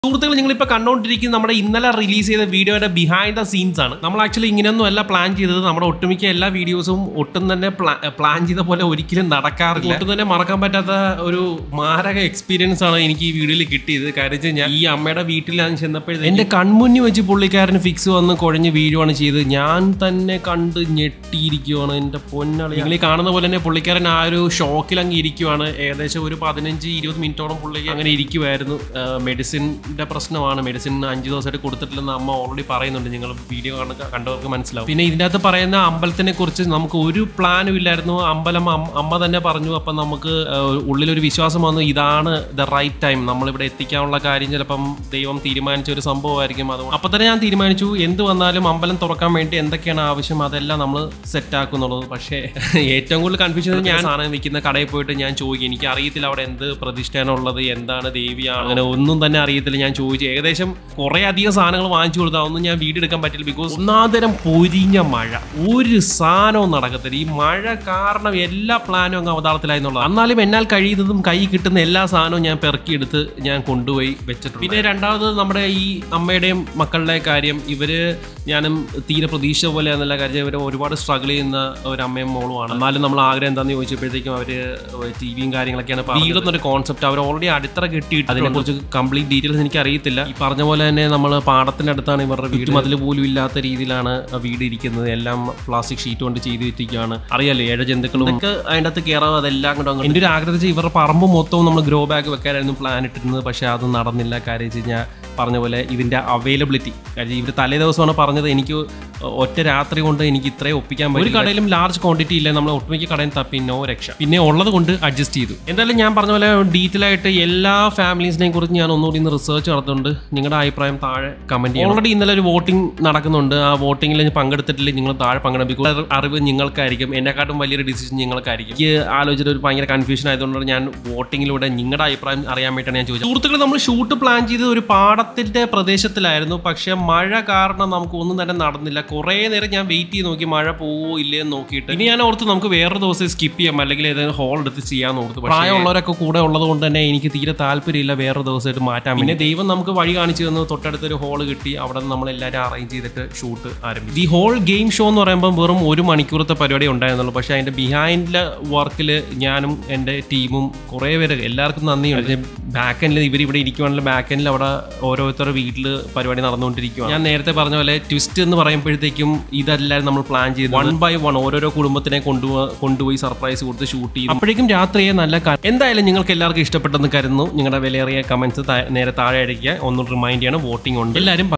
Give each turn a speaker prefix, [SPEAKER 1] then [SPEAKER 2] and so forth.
[SPEAKER 1] സുഹൃത്തുക്കൾ നിങ്ങൾ ഇപ്പോൾ കണ്ടുകൊണ്ടിരിക്കുന്ന നമ്മുടെ ഇന്നലെ റിലീസ് ചെയ്ത വീഡിയോയുടെ ബിഹൈൻഡ് ദ സീൻസ് ആണ് നമ്മൾ ആക്ച്വലി ഇങ്ങനെയൊന്നും അല്ല പ്ലാൻ ചെയ്തത് നമ്മുടെ ഒട്ടുമിക്ക എല്ലാ വീഡിയോസും ഒട്ടും തന്നെ പ്ലാൻ ചെയ്ത പോലെ ഒരിക്കലും നടക്കാറില്ല ഒട്ടും തന്നെ മറക്കാൻ പറ്റാത്ത ഒരു മാരക എക്സ്പീരിയൻസ് ആണ് എനിക്ക് ഈ വീഡിയോയിൽ കിട്ടിയത് കാര്യം വെച്ചാൽ ഞാൻ ഈ അമ്മയുടെ വീട്ടിൽ ഞാൻ ചെന്നപ്പോഴത്തേക്ക് എന്റെ കൺമുന്നിൽ വെച്ച് പുള്ളിക്കാരന് ഫിക്സ് വന്ന് കുഴഞ്ഞ് വീഴുവാണ് ചെയ്തത് ഞാൻ തന്നെ കണ്ട് ഞെട്ടിയിരിക്കുവാണ് എന്റെ പൊന്നാളി നിങ്ങൾ ഈ കാണുന്ന പോലെ തന്നെ പുള്ളിക്കാരൻ ആ ഒരു ഷോക്കിൽ അങ്ങ് ഇരിക്കുവാണ് ഏകദേശം ഒരു പതിനഞ്ച് ഇരുപത് മിനിറ്റോളം പുള്ളി അങ്ങനെ ഇരിക്കുമായിരുന്നു മെഡിസിൻ്റെ പ്രശ്നമാണ് മെഡിസിൻ അഞ്ച് ദിവസമായിട്ട് കൊടുത്തിട്ടില്ലെന്ന് അമ്മ ഓൾറെഡി പറയുന്നുണ്ട് നിങ്ങൾ വീഡിയോ കണ്ടവർക്ക് മനസ്സിലാവും പിന്നെ ഇതിൻ്റെ അകത്ത് പറയുന്ന അമ്പലത്തിനെ കുറിച്ച് നമുക്ക് ഒരു പ്ലാനും ഇല്ലായിരുന്നു അമ്പലം അം- അമ്മ തന്നെ പറഞ്ഞു അപ്പം നമുക്ക് ആ, ഉള്ളിലൊരു വിശ്വാസം വന്നു ഇതാണ് ദ റൈറ്റ് ടൈം നമ്മളിവിടെ എത്തിക്കാനുള്ള കാര്യം ചിലപ്പം ദൈവം തീരുമാനിച്ച ഒരു സംഭവമായിരിക്കും അതുകൊണ്ട് അപ്പം തന്നെ ഞാൻ തീരുമാനിച്ചു എന്ത് വന്നാലും അമ്പലം തുറക്കാൻ വേണ്ടി എന്തൊക്കെയാണ് ആവശ്യം അതെല്ലാം നമ്മൾ സെറ്റ് ആക്കുന്നുള്ളത് പക്ഷേ ഏറ്റവും കൂടുതൽ കൺഫ്യൂഷൻ ഞാൻ സാധനം വിൽക്കുന്ന കടയിൽ പോയിട്ട് ഞാൻ ചോദിക്കും എനിക്ക് അറിയത്തില്ല അവിടെ എന്ത് പ്രതിഷ്ഠയാണുള്ളത് എന്താണ് ദേവിയാണ് അങ്ങനെ ഒന്നും തന്നെ അറിയത്തില്ല ഞാൻ ചോദിച്ചു ഏകദേശം കുറേ അധികം സാധനങ്ങൾ വാങ്ങിച്ചു കൊടുത്താൽ ഒന്നും ഞാൻ വീഡിയോ എടുക്കാൻ പറ്റില്ല ബിക്കോസ് ഒന്നാന്തരം പൊരിഞ്ഞ മഴ ഒരു സാധനവും നടക്കത്തില്ല ഈ മഴ കാരണം എല്ലാ പ്ലാനും അങ്ങ് അവതാളത്തിലായി എന്നുള്ളത് എന്നാലും എന്നാൽ കഴിയുന്നതും കൈ കിട്ടുന്ന എല്ലാ സാധനവും ഞാൻ പെറുക്കിയെടുത്ത് ഞാൻ കൊണ്ടുപോയി വെച്ചിട്ടുണ്ട് പിന്നെ രണ്ടാമത് നമ്മുടെ ഈ അമ്മയുടെയും മക്കളുടെ കാര്യം ഇവര് ഞാനും തീരെ പ്രതീക്ഷ പോലെ എന്നല്ല കാര്യം ഇവർ ഒരുപാട് സ്ട്രഗിൾ ചെയ്യുന്ന ഒരു അമ്മയും മോളുമാണ് എന്നാലും നമ്മൾ ആഗ്രഹം എന്താണെന്ന് ചോദിച്ചപ്പോഴത്തേക്കും അവര് ടി വിയും കാര്യങ്ങളൊക്കെയാണ് വീടെന്നൊരു കോൺസെപ്റ്റ് അവർ ഓൾറെഡി അടിത്തറ കെട്ടിയിട്ട് അതിനെക്കുറിച്ച് കംപ്ലീറ്റ് ഡീറ്റെയിൽസ് എനിക്ക് അറിയത്തില്ല ഈ പറഞ്ഞ പോലെ തന്നെ നമ്മൾ പാടത്തിന്റെ അടുത്താണ് ഇവരുടെ വീട് മതിൽ പോലും ഇല്ലാത്ത രീതിയിലാണ് ആ വീട് ഇരിക്കുന്നത് എല്ലാം പ്ലാസ്റ്റിക് ഷീറ്റ് കൊണ്ട് ചെയ്ത് വെച്ചിരിക്കുകയാണ് അറിയാലോ ഏഴ് ജന്തുക്കളും ഒക്കെ അതിൻ്റെ അകത്ത് കയറാതെ അതെല്ലാം കൂടെ അങ്ങ് എൻ്റെ ഒരു ആഗ്രഹം വെച്ചാൽ ഇവരുടെ പറമ്പ് മൊത്തവും നമ്മൾ ഗ്രോ ബാഗ് വെക്കാനായിരുന്നു പ്ലാൻ ഇട്ടിരുന്നത് പക്ഷേ അത് നടന്നില്ല കാര്യം വെച്ച് കഴിഞ്ഞാൽ പറഞ്ഞ പോലെ ഇതിൻ്റെ അവൈലബിലിറ്റി കാര്യം ഇവർ തലേ ദിവസമാണ് പറഞ്ഞത് എനിക്ക് ഒറ്റ രാത്രി കൊണ്ട് എനിക്ക് ഇത്രയും ഒപ്പിക്കാൻ പറ്റും ഒരു കടയിലും ലാർജ് ക്വാണ്ടിറ്റി ഇല്ല നമ്മൾ ഒട്ടുമിക്ക കടയിൽ തപ്പി നോ രക്ഷ പിന്നെ ഉള്ളത് കൊണ്ട് അഡ്ജസ്റ്റ് ചെയ്തു എന്തായാലും ഞാൻ പറഞ്ഞ പോലെ ഡീറ്റെയിൽ ആയിട്ട് എല്ലാ ഫാമിലീസിനെയും കുറിച്ച് ഞാൻ ഒന്നുകൂടി ഇന്ന് റിസർച്ച് നടത്തുന്നുണ്ട് നിങ്ങളുടെ അഭിപ്രായം താഴെ കമന്റ് ചെയ്യണം ഓൾറെഡി ഇന്നലെ ഒരു വോട്ടിംഗ് നടക്കുന്നുണ്ട് ആ വോട്ടിങ്ങിൽ പങ്കെടുത്തിട്ടില്ല നിങ്ങൾ താഴെ പങ്കെടുപ്പിക്കും കൂടുതൽ അറിവ് നിങ്ങൾക്കായിരിക്കും എന്നെക്കാട്ടും വലിയൊരു ഡിസിഷൻ നിങ്ങൾക്കായിരിക്കും എനിക്ക് ആലോചിച്ചിട്ട് ഒരു ഭയങ്കര കൺഫ്യൂഷൻ ആയതുകൊണ്ടാണ് ഞാൻ വോട്ടിങ്ങിലൂടെ നിങ്ങളുടെ അഭിപ്രായം അറിയാൻ വേണ്ടിയിട്ടാണ് ഞാൻ ചോദിച്ചത് സുഹൃത്തുക്കൾ നമ്മൾ ഷൂട്ട് പ്ലാൻ ചെയ്തത് ഒരു പാടത്തിന്റെ പ്രദേശത്തിലായിരുന്നു പക്ഷെ മഴ കാരണം നമുക്ക് ഒന്നും തന്നെ നടന്നില്ല കുറേ നേരം ഞാൻ വെയിറ്റ് ചെയ്ത് നോക്കി മഴ പോവോ ഇല്ലേ എന്ന് നോക്കിയിട്ട് ഇനി ഞാൻ ഓർത്ത് നമുക്ക് വേറൊരു ദിവസം സ്കിപ്പ് ചെയ്യാം അല്ലെങ്കിൽ ഏതെങ്കിലും ഹോൾ എടുത്ത് ചെയ്യാൻ ഓർത്ത് പ്രായമുള്ളവരൊക്കെ കൂടെ ഉള്ളത് കൊണ്ട് തന്നെ എനിക്ക് തീരെ താല്പര്യമില്ല വേറൊരു ദിവസമായിട്ട് മാറ്റാൻ പിന്നെ ദൈവം നമുക്ക് വഴി കാണിച്ചു തന്നു തൊട്ടടുത്തൊരു ഹോൾ കിട്ടി അവിടെ നിന്ന് നമ്മൾ എല്ലാവരും അറേഞ്ച് ചെയ്തിട്ട് ഷൂട്ട് ആരംഭിച്ചു ഈ ഹോൾ ഗെയിം ഷോ എന്ന് പറയുമ്പോൾ വെറും ഒരു മണിക്കൂറത്തെ പരിപാടി ഉണ്ടായിരുന്നുള്ളൂ പക്ഷേ അതിന്റെ ബിഹൈൻഡിലെ വർക്കിൽ ഞാനും എൻ്റെ ടീമും കുറേ പേര് എല്ലാവർക്കും നന്ദിയുണ്ട് ബാക്ക് എൻഡിൽ ഇവർ ഇവിടെ ഇരിക്കുവാണെങ്കിൽ ബാക്ക് എൻഡിൽ അവിടെ ഓരോരുത്തരുടെ വീട്ടിൽ പരിപാടി നടന്നുകൊണ്ടിരിക്കുകയാണ് ഞാൻ നേരത്തെ പറഞ്ഞ പോലെ ട്വിസ്റ്റ് എന്ന് പറയുമ്പോഴത്തേക്കും ഇതല്ലായിരുന്നു നമ്മൾ പ്ലാൻ ചെയ്തത് വൺ ബൈ വൺ ഓരോരോ കുടുംബത്തിനെ കൊണ്ടുപോ കൊണ്ടുപോയി സർപ്രൈസ് കൊടുത്ത് ഷൂട്ട് ചെയ്തു അപ്പോഴേക്കും രാത്രിയെ നല്ല കാ- എന്തായാലും നിങ്ങൾക്ക് എല്ലാവർക്കും ഇഷ്ടപ്പെട്ടെന്ന് കരുതുന്നു നിങ്ങളുടെ വിലയേറിയ കമന്റ്സ് നേരെ താഴെ അടിക്കുക ഒന്നും റിമൈൻഡ് ചെയ്യണം വോട്ടിംഗ് ഉണ്ട് എല്ലാവരും